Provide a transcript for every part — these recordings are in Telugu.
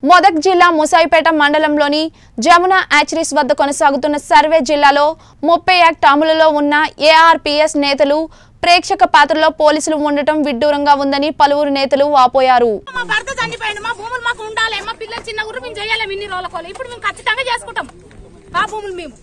మొదక్ జిల్లా ముసాయిపేట మండలంలోని జమున యాచరీస్ వద్ద కొనసాగుతున్న సర్వే జిల్లాలో ముప్పై యాక్ట్ అమలులో ఉన్న ఏఆర్పీఎస్ నేతలు ప్రేక్షక పాత్రలో పోలీసులు ఉండటం విడ్డూరంగా ఉందని పలువురు నేతలు వాపోయారు మా భర్త చనిపోయిండు మా భూములు మాకు ఉండాలి మా పిల్లలు చిన్న ఊరు మేము చేయాలి ఇన్ని రోజుల కోలు ఇప్పుడు మేము ఖచ్చితంగా చేసుకుంటాం ఆ భూములు మేము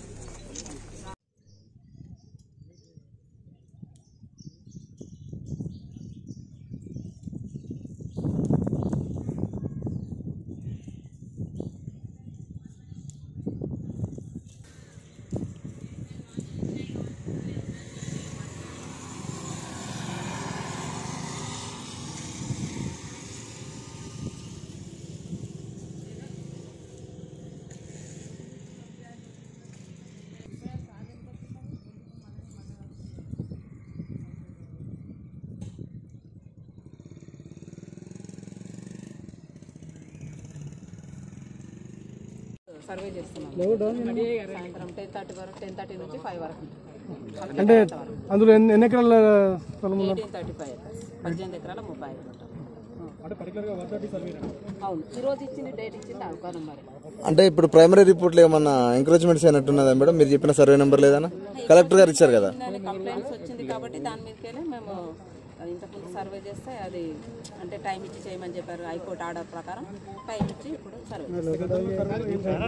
సర్వే చేస్తున్నాం సాయంత్రం టెన్ థర్టీ వరకు టెన్ థర్టీ నుంచి ఫైవ్ వరకు అంటే అందులో ఎన్ని ఎన్ని ఎకరాల స్థలం ఉందా? ఎయిటీన్ థర్టీ ఫైవ్ ఎకర్స్ పద్దెనిమిది ఎకరాల ముప్పై ఐదు గుంటలు. అవును ఈ రోజు ఇచ్చింది డేట్ ఇచ్చింది అనుకోను మరి అంటే ఇప్పుడు ప్రైమరీ రిపోర్ట్లో ఏమన్నా ఎంకరేజ్మెంట్స్ అయినట్టున్నదా మేడం మీరు చెప్పిన సర్వే నెంబర్ లేదన్నా కలెక్టర్ గారు ఇచ్చారు కదా దాని కంప్లైంట్స్ వచ్చింది కాబట్టి దాని మీదకెళ్ళి మేము ఇంతకుముందు సర్వే చేస్తే అది అంటే టైం ఇచ్చి చేయమని చెప్పారు హైకోర్టు ఆర్డర్ ప్రకారం టైం ఇచ్చి ఇప్పుడు సర్వే చేస్తాం.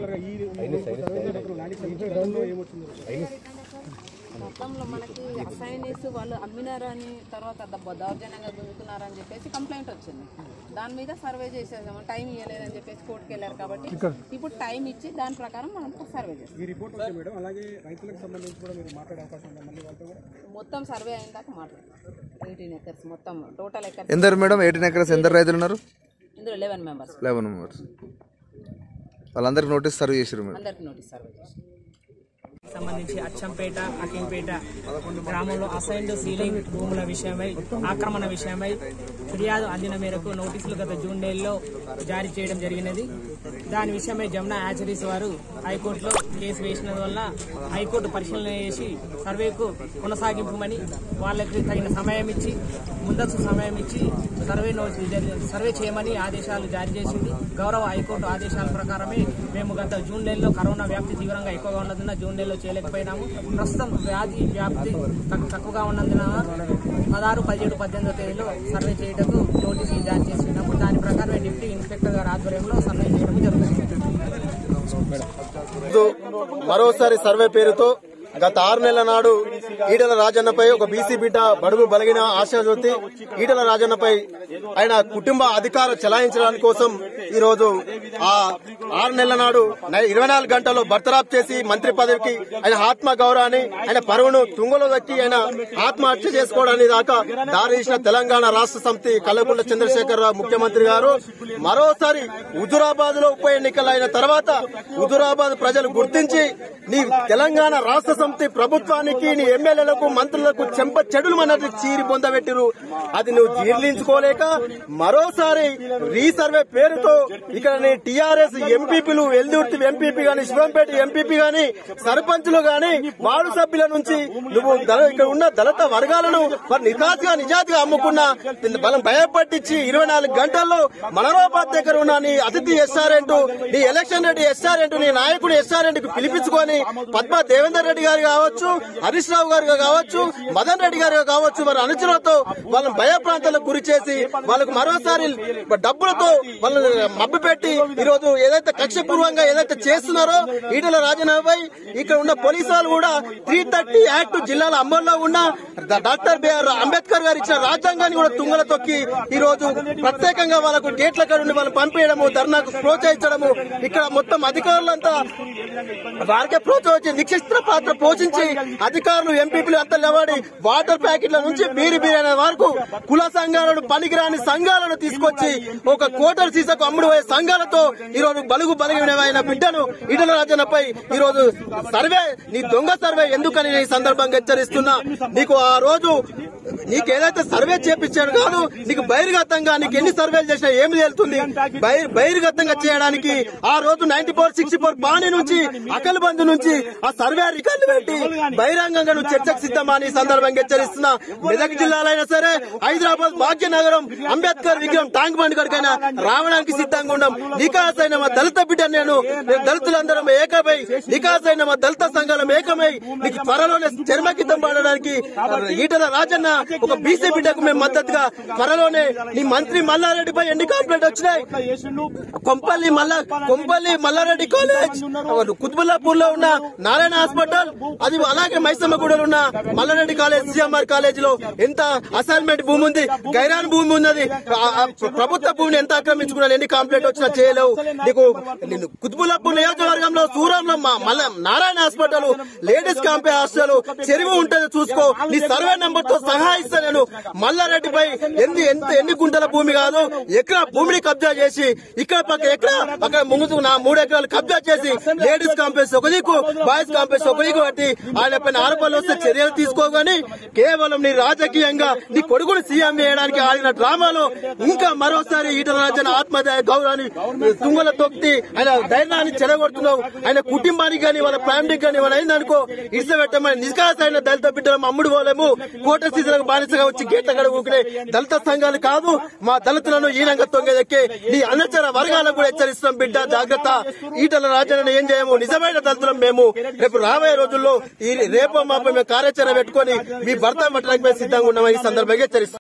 మొత్తంలో మనకి అసైనీస్ వాళ్ళు అమ్మినారని తర్వాత దబ్బ- దౌర్జన్యంగా గుంజుకున్నారని చెప్పేసి కంప్లైంట్ వచ్చింది దాని మీద సర్వే చేసేసాము టైం ఇవ్వలేదని చెప్పేసి కోర్టుకి వెళ్ళారు కాబట్టి ఇప్పుడు టైం ఇచ్చి దాని ప్రకారం మనం సర్వే చేస్తాం ఈ రిపోర్ట్ ఓకే మేడం అలాగే రైతులకు సంబంధించి కూడా మీరు మాట్లాడే అవకాశం ఉందా మళ్ళీ వాళ్ళతో కూడా మొత్తం సర్వే అయిన దాకా మాట్లాడతాం ఎయిటీన్ ఎకర్స్ మొత్తం టోటల్ ఎకర్స్ ఎందరు మేడం ఎయిటీన్ ఎకర్స్ ఎందరు రైతులు ఉన్నారు ఇందులో లెవెన్ మెంబర్స్ లెవెన్ మెంబర్స్ వాళ్ళందరికి నోటీస్ సర్వ్ చేసారు మేడం అందరికి నోటీస్ సర్వే చేస్తాం సంబంధించి అచ్చంపేట అకింపేట గ్రామంలో అసైన్డ్ సీలింగ్ భూముల విషయమై ఆక్రమణ విషయమై ఫిర్యాదు అందిన మేరకు నోటీసులు గత జూన్ నెలలో జారీ చేయడం జరిగినది దాని విషయమై జమునా యాచరీస్ వారు హైకోర్టులో కేసు వేసినందు వల్ల హైకోర్టు పరిశీలన చేసి సర్వేకు కొనసాగింపమని వాళ్ళకి తగిన సమయం ఇచ్చి ముందస్తు సమయం ఇచ్చి సర్వే నోటీస్ జరి- సర్వే చేయమని ఆదేశాలు జారీ చేసింది గౌరవ హైకోర్టు ఆదేశాల ప్రకారమే మేము గత జూన్ నెలలో కరోనా వ్యాప్తి తీవ్రంగా ఎక్కువగా ఉన్నందున జూన్ నెలలో చేయలేకపోయినాము ప్రస్తుతం వ్యాధి వ్యాప్తి తక్కు- తక్కువగా ఉన్నందున పదహారు పదిహేడు పద్దెనిమిదో తేదీలో సర్వే చేయటకు నోటీసులు జారీ చేసినప్పుడు దాని ప్రకారమే డిప్యూటీ ఇన్స్పెక్టర్ గారి ఆధ్వర్యంలో సర్వే చేయడం జరుగుతుంది మరోసారి సర్వే పేరుతో గత ఆరు నెలల నాడు ఈటల రాజన్నపై ఒక బీసీ బిడ్డ బడుగు బలిగిన ఆశాజ్యోతి ఈటల రాజన్నపై ఆయన కుటుంబ అధికారం చెలాయించడానికి కోసం ఈ రోజు ఆ ఆరు నెలల నాడు నై- ఇరవై నాలుగు గంటల్లో బర్తరాప్ చేసి మంత్రి పదవికి ఆయన ఆత్మ గౌరవాన్ని ఆయన పరువును తుంగలో దక్కి ఆయన ఆత్మహత్య చేసుకోవడానికి దాకా దారి తీసిన తెలంగాణ రాష్ట్ర సమితి కల్లకుంట్ల చంద్రశేఖర్ రావు ముఖ్యమంత్రి గారు మరోసారి హుజురాబాద్ లో ఉప ఎన్నికలైన తర్వాత హుజురాబాద్ ప్రజలు గుర్తించి నీ తెలంగాణ రాష్ట్ర సమితి ప్రభుత్వానికి నీ ఎమ్మెల్యేలకు మంత్రులకు చెంప చెడులు మనది చీరి పొందబెట్టిరు అది నువ్వు జీర్ణించుకోలేక మరోసారి రీసర్వే పేరుతో ఇక్కడ నీ టీఆర్ఎస్ ఎంపీపీలు ఎల్దుర్తి ఎంపీపీ గాని శివంపేట ఎంపీపీ గాని సర్పంచులు గాని వార్డు సభ్యుల నుంచి నువ్వు దళ- ఇక్కడ ఉన్న దళిత వర్గాలను మరి నిజాతిగా నిజాతిగా అమ్ముకున్న బలం భయపట్టించి ఇరవై నాలుగు గంటల్లో మనరోపాధి దగ్గర ఉన్న నీ అతిథి ఎస్ఆర్ఎంట్ నీ ఎలక్షన్ రెడ్డి ఎస్ఆర్ఎంట్ నీ నాయకుడు ఎస్ఆర్ఎంట్ కు పిలిపించుకొని పద్మ దేవేందర్ రెడ్డి గారు కావచ్చు హరీష్ రావు గారు కావచ్చు మదన్ రెడ్డి గారు కావచ్చు మరి అనుచరులతో వాళ్ళని భయప్రాంతాలకు గురి చేసి వాళ్ళకు మరోసారి డబ్బులతో వాళ్ళని మబ్బు పెట్టి ఈ రోజు ఏదైతే కక్షపూర్వంగా ఏదైతే చేస్తున్నారో ఈటల రాజీనామాపై ఇక్కడ ఉన్న పోలీసు వాళ్ళు కూడా త్రీ థర్టీ యాక్ట్ జిల్లాల అమల్లో ఉన్న డా- డాక్టర్ బిఆర్ అంబేద్కర్ గారు ఇచ్చిన రాజ్యాంగాన్ని కూడా తుంగల తొక్కి ఈ రోజు ప్రత్యేకంగా వాళ్ళకు గేట్ల కాడ నుండి వాళ్ళు పంపేయడము ధర్నాకు ప్రోత్సహించడము ఇక్కడ మొత్తం అధికారులంతా వారికే ప్రోత్సహించి నిక్షిస్త్ర పాత్ర పోషించి అధికారులు ఎంపీపీలు అంతా లేవాడి వాటర్ ప్యాకెట్ల నుంచి బీరి బీరి అనే వరకు కుల సంఘాలను పనికిరాని సంఘాలను తీసుకొచ్చి ఒక కోటర్ సీసకు అమ్ముడు పోయే సంఘాలతో ఈ రోజు బలుగు బలిగిన బిడ్డను ఈటల రాజన్నపై ఈ రోజు సర్వే నీ దొంగ సర్వే ఎందుకని ఈ సందర్భంగా హెచ్చరిస్తున్నా నీకు ఆ రోజు నీకు ఏదైతే సర్వే చేపించాడు కాదు నీకు బహిర్గతంగా నీకు ఎన్ని సర్వేలు చేసినా ఏమి తెలుస్తుంది బహిర్- బహిర్గతంగా చేయడానికి ఆ రోజు నైన్టీ ఫోర్ సిక్స్టీ ఫోర్ పాణి నుంచి అకల్ బంధు నుంచి ఆ సర్వే రికార్డు పెట్టి బహిరంగంగా నువ్వు చర్చకు సిద్ధమా అని ఈ సందర్భంగా హెచ్చరిస్తున్నా మెదక్ జిల్లాలో అయినా సరే హైదరాబాద్ భాగ్యనగరం అంబేద్కర్ విగ్రహం ట్యాంక్ బండ్ కడికైనా రావడానికి సిద్ధంగా ఉన్నాం నికాస్ అయిన మా దళిత బిడ్డ నేను నేను దళితులందరం ఏకమై నికాస్ అయిన మా దళిత సంఘాలం ఏకమై నీకు త్వరలోనే చర్మగీతం పాడడానికి ఈటల రాజన్న ఒక బీసీ బిడ్డకు మేము మద్దతుగా త్వరలోనే నీ మంత్రి మల్లారెడ్డిపై ఎన్ని కంప్లైంట్ వచ్చినాయి కొంపల్లి మల్లా కొంపల్లి మల్లారెడ్డి కాలేజ్ కుతుబుల్లాపూర్ లో ఉన్న నారాయణ హాస్పిటల్ అది అలాగే మైసమ్మగూడలో ఉన్న మల్లారెడ్డి కాలేజ్ సిఎంఆర్ కాలేజ్ లో ఎంత అసైన్మెంట్ భూమి ఉంది గైరాన్ భూమి ఉన్నది ఆ- ఆ ప్రభుత్వ భూమిని ఎంత ఆక్రమించుకున్నారు ఎన్ని కంప్లైంట్ వచ్చినా చేయలేవు నీకు నేను కుతుబుల్లాపూర్ నియోజకవర్గంలో సూరంలో మా మల్ల నారాయణ హాస్పిటల్ లేడీస్ కాంపే హాస్టల్ చెరువు ఉంటుంది చూసుకో నీ సర్వే నెంబర్ తో సహా ఇస్తా నేను మల్లారెడ్డిపై ఎన్ని ఎంత ఎన్ని గుంటల భూమి కాదు ఎకరా భూమిని కబ్జా చేసి ఇక్కడ పక్క ఎకరా అక్కడ ముందు నా మూడు ఎకరాలు కబ్జా చేసి లేడీస్ కాంప్లెక్స్ ఒక దిక్కు బాయ్స్ కాంప్లెక్స్ ఒక దిక్కు బట్టి ఆయన పైన ఆరోపణలు వస్తే చర్యలు తీసుకోగాని కేవలం నీ రాజకీయంగా నీ కొడుకుని సీఎం చేయడానికి ఆడిన డ్రామాలో ఇంకా మరోసారి ఈటల రాజన్ ఆత్మహత్య గౌరవాన్ని తుంగల తొక్కి ఆయన ధైర్యాన్ని చెడగొడుతున్నావు ఆయన కుటుంబానికి కానీ వాళ్ళ ఫ్యామిలీకి కానీ వాళ్ళ అయిందనుకో ఇడిసబెట్టమని నిష్కాసైన దళిత బిడ్డలు అమ్ముడు పోలేము కోట స్థితులకు బానిసగా వచ్చి గేట్ల గడ ఊకినే దళిత సంఘాలు కాదు మా దళితులను ఈనంగా తొంగదెక్కి నీ అనచర వర్గాలకు కూడా హెచ్చరిస్తున్నాం బిడ్డ జాగ్రత్త ఈటల రాజాలను ఏం చేయము నిజమైన దళితులం మేము రేపు రాబోయే రోజుల్లో ఈ రేపో మాపో మేము కార్యాచరణ పెట్టుకొని మీ భర్త పట్టడానికి మేము సిద్ధంగా ఉన్నామని ఈ సందర్భంగా హెచ్చరిస్తున్నాం